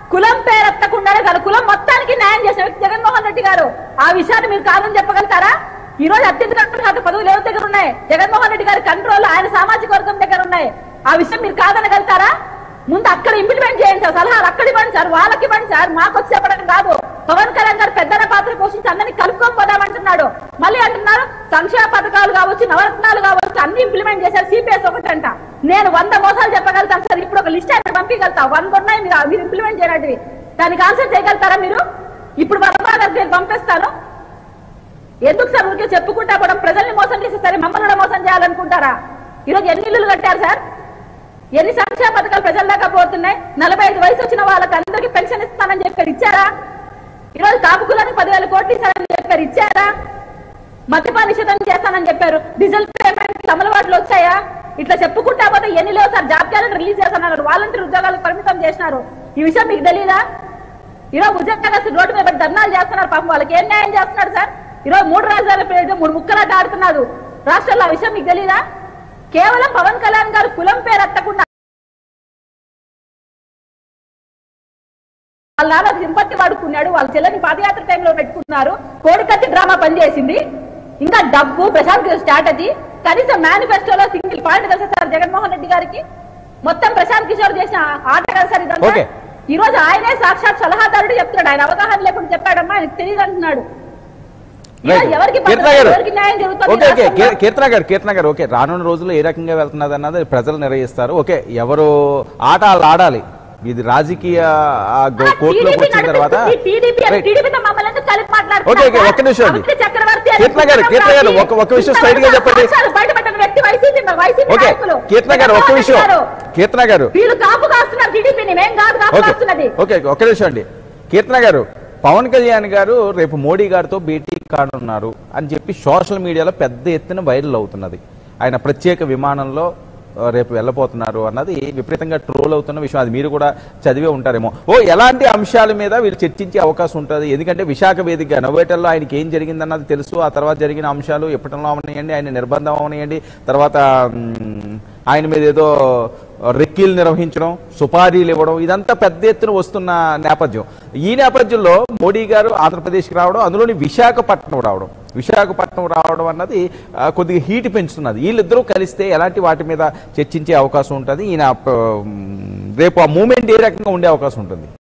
కులం పేరెత్తకుండానే కాదు కులం మొత్తానికి న్యాయం చేసిన వ్యక్తి జగన్మోహన్ రెడ్డి గారు ఆ విషయాన్ని మీరు కాదని చెప్పగలుగుతారా ఈ రోజు అత్యంత కంట్రోల్ పదవులు ఎవరి దగ్గర ఉన్నాయి జగన్మోహన్ రెడ్డి గారి కంట్రోల్ ఆయన సామాజిక వర్గం దగ్గర ఉన్నాయి ఆ విషయం మీరు కాదనగలుగుతారా ముందు అక్కడ ఇంప్లిమెంట్ చేయండి సార్ సలహాలు అక్కడ ఇవ్వండి సార్ వాళ్ళకి ఇవ్వండి సార్ మాకు వచ్చి చెప్పడం కాదు పవన్ కళ్యాణ్ గారు పెద్దన పాత్ర పోషించి అందరినీ కలుపుకొని పోదామంటున్నాడు మళ్ళీ అంటున్నారు సంక్షేమ పథకాలు కావచ్చు నవరత్నాలు కావచ్చు అన్ని ఇంప్లిమెంట్ చేశారు సిపిఎస్ ఒకటంట నేను వంద మోసాలు చెప్పగలుగుతాను సార్ ఇప్పుడు ఒక లిస్ట్ అయితే పంపించగలుగుతా వంద ఉన్నాయి మీరు మీరు ఇంప్లిమెంట్ చేయనటివి దానికి ఆన్సర్ చేయగలుగుతారా మీరు ఇప్పుడు వర్మా గారికి నేను పంపిస్తాను ఎందుకు సార్ ఊరికే చెప్పుకుంటా కూడా ప్రజల్ని మోసం చేసి సరే మమ్మల్ని కూడా మోసం చేయాలనుకుంటారా ఈరోజు ఎన్ని ఇల్లులు కట్టారు సార్ ఎన్ని సంక్షేమ పథకాలు ప్రజల దాకా పోతున్నాయి నలభై ఐదు వయసు వచ్చిన వాళ్ళకి అందరికీ పెన్షన్ ఇస్తానని చెప్పారు ఇచ్చారా ఈరోజు కాపుకులని పదివేల కోట్లు ఇస్తానని చెప్పారు ఇచ్చారా మద్యపాన నిషేధం చేస్తానని చెప్పారు డీజిల్ పేమెంట్ అమలుబాటులో వచ్చాయా ఇట్లా చెప్పుకుంటా పోతే ఎన్ని లేవు సార్ జాబ్ క్యాలెండర్ రిలీజ్ చేస్తున్నారు వాలంటీర్ ఉద్యోగాలకు పరిమితం చేసినారు ఈ విషయం మీకు తెలియదా ఈరోజు ఉద్యోగస్తులు రోడ్డు మీద పడి ధర్నాలు చేస్తున్నారు పాపం వాళ్ళకి ఏం న్యాయం చేస్తున్నాడు సార్ ఈరోజు మూడు రాజధానుల పేరు మూడు ముక్కలాట ఆడుతున్నాడు రాష్ట్రాల్లో ఆ విషయం మీకు తెలియదా కేవలం పవన్ కళ్యాణ్ గారు కులం పేరు ఎత్తకుండా వాళ్ళ నాన్న సింపత్తి వాడుకున్నాడు వాళ్ళ చెల్లెని పాదయాత్ర టైంలో పెట్టుకున్నారు కోడికత్తి డ్రామా పనిచేసింది ఇంకా డబ్బు ప్రశాంత్ కిషోర్ స్ట్రాటజీ కనీసం మేనిఫెస్టోలో సింగిల్ పాయింట్ తెలుసా సార్ జగన్మోహన్ రెడ్డి గారికి మొత్తం ప్రశాంత్ కిషోర్ చేసిన ఆట కదా సార్ ఇదంతా Okay. ఈ రోజు ఆయనే సాక్షాత్ సలహాదారుడు చెప్తున్నాడు ఆయన అవగాహన లేకుండా చెప్పాడమ్మా ఆయనకు తెలియదు అంటున్నాడు రైట్. ఇలా ఎవరికి కీర్తన భద్రత, గారు ఎవరికి న్యాయం జరుగుతుంది ఓకే ఓకే రాష్ట్రంలో? కీ- కీర్తన గారు కీర్తన గారు ఓకే రానున్న రోజుల్లో ఏ రకంగా వెళ్తున్నది అన్నది ప్రజలు నిర్వహిస్తారు ఓకే ఎవరు ఆట వాళ్ళు ఆడాలి ఇది రాజకీయ ఆ గో- కోర్టులోకి వచ్చిన తర్వాత రైట్. ఓకే, ఓకే, ఒక్క నిమిషం అండి. కీర్తన గారు, కీర్తన గారు, ఒక- ఒక విషయం straight గా చెప్పండి. ఓకే కీర్తన గారు ఒక్క విషయం కీర్తన గారు వీళ్ళు కాపు కాస్తున్నారు టీడీపీని మేం కాదు కాపు ఓకే కాస్తున్నది ఓకే ఒక్క నిమిషం అండి కీర్తన గారు పవన్ కళ్యాణ్ గారు రేపు మోడీ గారితో భేటీ కానున్నారు అని చెప్పి సోషల్ మీడియాలో పెద్ద ఎత్తున వైరల్ అవుతున్నది ఆయన ప్రత్యేక విమానంలో ఆ, రేపు వెళ్ళబోతున్నారు అన్నది విపరీతంగా ట్రోల్ అవుతున్న విషయం అది మీరు కూడా చదివే ఉంటారేమో ఓ ఎలాంటి అంశాల మీద వీళ్ళు చర్చించే అవకాశం ఉంటుంది ఎందుకంటే విశాఖ వేదికగా నవ్వేటల్లో ఆయనకి ఏం జరిగిందన్నది తెలుసు ఆ తర్వాత జరిగిన అంశాలు ఎప్పటిలో అవనియండి ఆయన నిర్బంధం అవనియండి తర్వాత మ్, ఆయన మీద ఏదో రెక్కీలు నిర్వహించడం సుపారీలు ఇవ్వడం ఇదంతా పెద్ద ఎత్తున వస్తున్న నేపథ్యం ఈ నేపథ్యంలో మోడీ గారు ఆంధ్రప్రదేశ్కి రావడం అందులోని విశాఖపట్నం రావడం విశాఖపట్నం రావడం అన్నది ఆ, కొద్దిగా హీట్ పెంచుతున్నది వీళ్ళిద్దరూ కలిస్తే ఎలాంటి వాటి మీద చర్చించే అవకాశం ఉంటుంది ఈయన ఆ, రేపు ఆ మూమెంట్ ఏ రకంగా ఉండే అవకాశం ఉంటుంది